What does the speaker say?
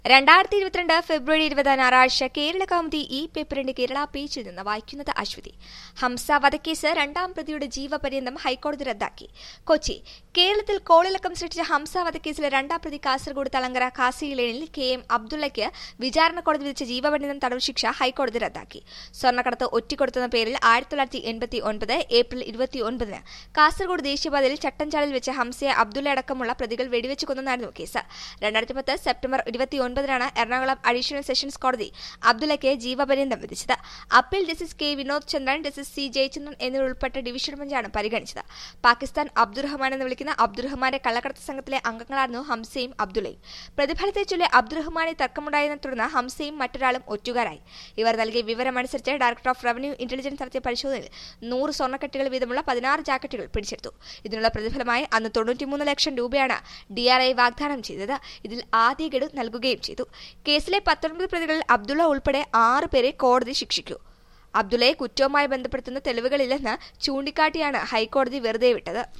രണ്ടായിരത്തി ഇരുപത്തിരണ്ട് ഫെബ്രുവരി ഇരുപത് ഞായറാഴ്ച കേരള കൗമുദി ഈ പേപ്പറിന്റെ കേരള പേജിൽ നിന്ന് വായിക്കുന്നത് അശ്വതി ഹംസ വധക്കേസ് രണ്ടാം പ്രതിയുടെ ജീവപര്യന്തം ഹൈക്കോടതി റദ്ദാക്കി കൊച്ചി കേരളത്തിൽ കോളിളക്കം സൃഷ്ടിച്ച ഹംസ വധക്കേസിലെ രണ്ടാം പ്രതി കാസർഗോഡ് തളങ്കര കാസിയിലേണിൽ കെ എം അബ്ദുള്ളയ്ക്ക് വിചാരണ കോടതി വിധിച്ച ജീവപര്യന്തം തടവ് ശിക്ഷ ഹൈക്കോടതി റദ്ദാക്കി സ്വർണ്ണക്കടത്ത് ഒറ്റിക്കൊടുത്തെന്ന പേരിൽ ആയിരത്തി തൊള്ളായിരത്തി എൺപത്തി ഒൻപത് ഏപ്രിൽ ഇരുപത്തി ഒൻപതിന് കാസർഗോഡ് ദേശീയപാതയിൽ ചട്ടഞ്ചാലിൽ വെച്ച് ഹംസയെ അബ്ദുള്ള അടക്കമുള്ള പ്രതികൾ വെടിവെച്ച് കൊന്നായിരുന്നു കേസ് രണ്ടായിരത്തി പത്ത് സെപ്റ്റംബർ ഇരുപത്തി ഒൻപതിനാണ് എറണാകുളം അഡീഷണൽ സെഷൻസ് കോടതി അബ്ദുള്ളയ്ക്ക് ജീവപര്യന്തം വിധിച്ചത് appeal justice K Vinod Chandran justice C Jayachandran എന്നിവരുൾപ്പെട്ട ഡിവിഷൻ ബെഞ്ചാണ് പരിഗണിച്ചത് പാകിസ്ഥാൻ അബ്ദുറഹ്മാൻ എന്ന് വിളിക്കുന്ന അബ്ദുറഹ്മാന്റെ കള്ളക്കടത്ത് സംഘത്തിലെ അംഗങ്ങളായിരുന്നു ഹംസയും അബ്ദുള്ളയും പ്രതിഫലത്തെ ചൊല്ലി അബ്ദുറഹ്മാനെ തർക്കമുണ്ടായതിനെ തുടർന്ന് ഹംസയും മറ്റൊരാളും ഒറ്റുകാരായി ഇവർ നൽകിയ വിവരമനുസരിച്ച് ഡയറക്ടർ ഓഫ് റവന്യൂ ഇന്റലിജൻസ് നടത്തിയ പരിശോധനയിൽ നൂറ് സ്വർണ്ണക്കെട്ടുകൾ വീതമുള്ള പതിനാറ് ജാക്കറ്റുകൾ പിടിച്ചെടുത്തു ഇതിനുള്ള പ്രതിഫലമായി അന്ന് തൊണ്ണൂറ്റിമൂന്ന് ലക്ഷം രൂപയാണ് ഡിആർഐ വാഗ്ദാനം ചെയ്തത് ഇതിൽ ആദ്യ ഗഡു നൽകുകയും ചെയ്തു കേസിലെ പത്തൊൻപത് പ്രതികളിൽ അബ്ദുള്ള ഉൾപ്പെടെ ആറ് പേരെ കോടതി ശിക്ഷിച്ചു അബ്ദുള്ളയെ കുറ്റവുമായി ബന്ധപ്പെടുത്തുന്ന തെളിവുകളില്ലെന്ന് ചൂണ്ടിക്കാട്ടിയാണ് ഹൈക്കോടതി വെറുതെ വിട്ടത്